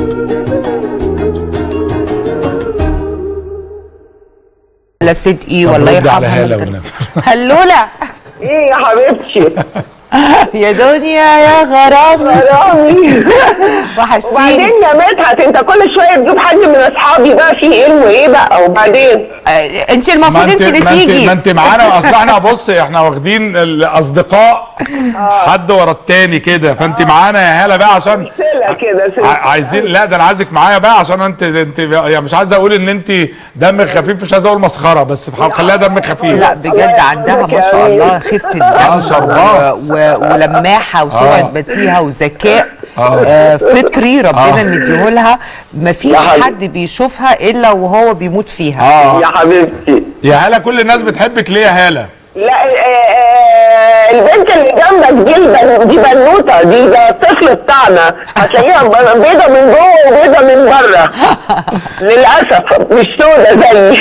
لا صدقي طب والله رد على يرحمها هالة من والنبي. هلوله ايه يا حبيبتي يا دنيا يا غرام حرامي وحشتيني وبعدين يا مدحت انت كل شويه تجيب حد من اصحابي بقى في ايه وايه بقى وبعدين آه، انت ما المفروض انت انت اللي ما انت تيجي ما انت معانا اصل احنا بص احنا واخدين الاصدقاء حد ورا التاني كده فانت معانا يا هاله بقى عشان سلة كده سلة. ع- عايزين لا ده انا عايزك معايا بقى عشان انت انت يعني مش عايز اقول ان انت دمك خفيف مش عايز اقول مسخره بس خليها دمك خفيف لا بجد عندها ما شاء الله خفة آه، دم شربات. و- و- ولماحة وسرعة آه. بديهة وذكاء آه. آه، فطري ربنا آه. مديهولها مفيش يا حبيبي. حد بيشوفها الا وهو بيموت فيها اه يا حبيبتي يا هاله كل الناس بتحبك ليه يا هاله لا آه، آه، البنت اللي جنبك دي البن- دي بنوته دي ده الطفل بتاعنا هتلاقيها ب- بيضه من جوه وبيضه من بره للاسف مش سودة زيي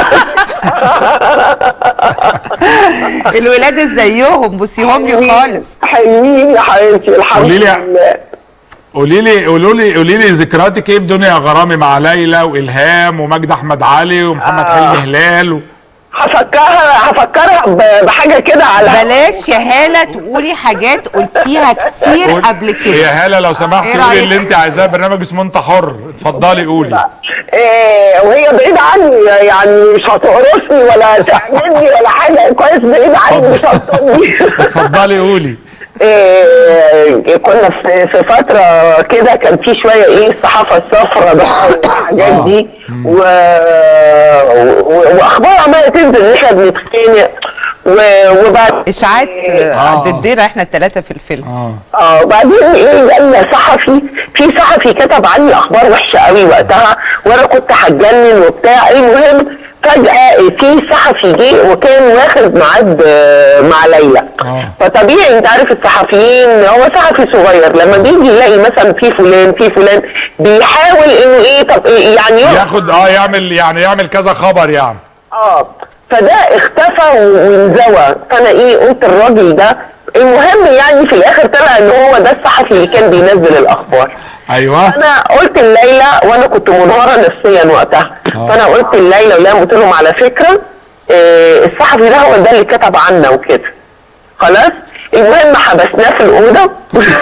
الولاد زيهم بصيهم لي خالص حلوين يا حبيبتي الحمد قولي لي- لله قولي لي قولوا لي قولي لي ذكرياتك ايه في دنيا غرامي مع ليلى والهام ومجدي احمد علي ومحمد آه. حلمي هلال و... هفكرها هفكرها ب- بحاجه كده على بلاش يا هالة تقولي حاجات قلتيها كتير قول- قبل يا كده هاله لو سمحت إيه قولي رأيك؟ اللي انت عايزاه برنامج اسمه انت حر اتفضلي قولي إيه وهي بعيدة عني يعني مش هتقرصني ولا تعملني ولا حاجة كويس بعيدة عني مش هتطني اتفضلي قولي إيه كنا في في فترة كده كان في شوية ايه الصحافة الصفراء بقى والحاجات دي و... و... واخبار عمالة تنزل ان احنا بنتخانق و... وبعد اشاعات آه، آه. ضدنا احنا الثلاثة في الفيلم اه اه وبعدين ايه جالنا صحفي في صحفي كتب عني اخبار وحشه قوي وقتها وانا كنت هتجنن وبتاع المهم فجاه في صحفي جه وكان واخد ميعاد آه، مع ليلى آه. فطبيعي انت عارف الصحفيين هو صحفي صغير لما بيجي يلاقي مثلا في فلان في فلان بيحاول انه ايه طب إيه يعني يقف ياخد اه يعمل يعني يعمل كذا خبر يعني اه فده اختفى وانزوى فانا ايه قلت الراجل ده المهم يعني في الاخر طلع ان هو ده الصحفي اللي كان بينزل الاخبار ايوه انا قلت لليلى وانا كنت منهاره نفسيا وقتها فانا قلت لليلى ولام قلت لهم على فكره آه، الصحفي ده هو ده اللي كتب عنا وكده خلاص المهم حبسناه في الاوضه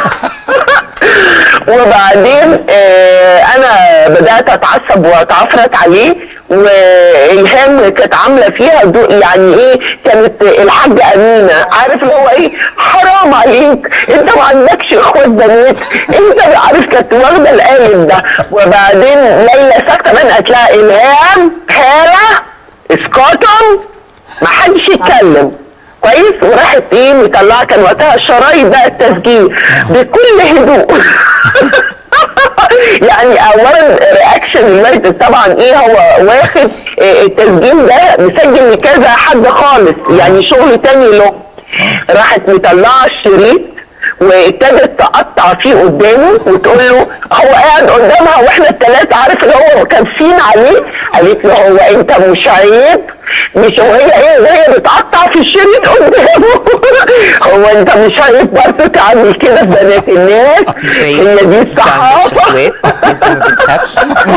وبعدين آه، انا بدات اتعصب واتعفرت عليه والهام كانت عامله فيها ضوء يعني ايه كانت الحاجه امينه عارف اللي هو ايه حرام عليك انت ما عندكش اخوات بنات انت عارف كانت واخده القالب ده وبعدين ليلى ساكته من قالت لها الهام هاله اسقاطا ما حدش يتكلم كويس وراحت ايه مطلعه كان وقتها الشرايط بقى التسجيل بكل هدوء يعني اولا رياكشن المجد طبعا ايه هو واخد إيه التسجيل ده مسجل لكذا حد خالص يعني شغل تاني له راحت مطلعه الشريط وابتدت تقطع فيه قدامه وتقول له هو قاعد قدامها واحنا الثلاثه عارف اللي هو كابسين عليه قالت له هو انت مش عيب مش وهي ايه وهي بتقطع في الشريط قدامه هو انت مش عيب برضه تعمل كده في بنات الناس هي دي الصحافه انت ما بتخافش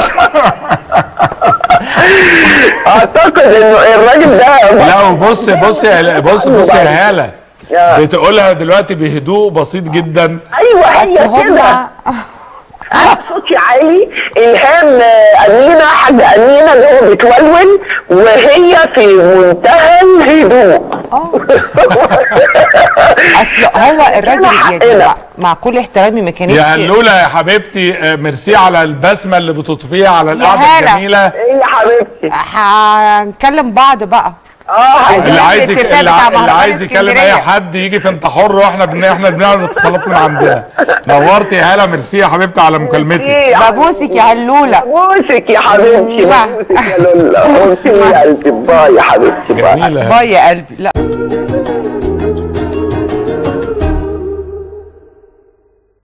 اعتقد انه الراجل ده لا وبص بص يا بص بص يا هاله يا. بتقولها دلوقتي بهدوء بسيط جدا ايوه هي اصل كده هم أنا صوتي عالي الهام آه، امينه حاجه امينه اللي هو بتولول وهي في منتهى الهدوء اصل هو الراجل إحنا يا حقنا. جماعه مع كل احترامي ما كانتش يا هلوله يا حبيبتي آه، ميرسي على البسمه اللي بتطفيها على القعده هالة. الجميله ايه يا حبيبتي هنكلم بعض بقى اه عايزين اللي عايز يك- الاتفاق اللي, بتاع ع- اللي مهرجان عايز يكلم اي اسكندرية. حد يجي في انت حر واحنا بن... احنا بنعمل اتصالات من عندنا نورتي يا هاله ميرسي يا حبيبتي على مكالمتك إيه يا ببوسك يا هلوله بوسك يا حبيبتي مم. بوسك يا لولا بوسك يا قلبي باي يا حبيبتي باي جميله باي يا قلبي لا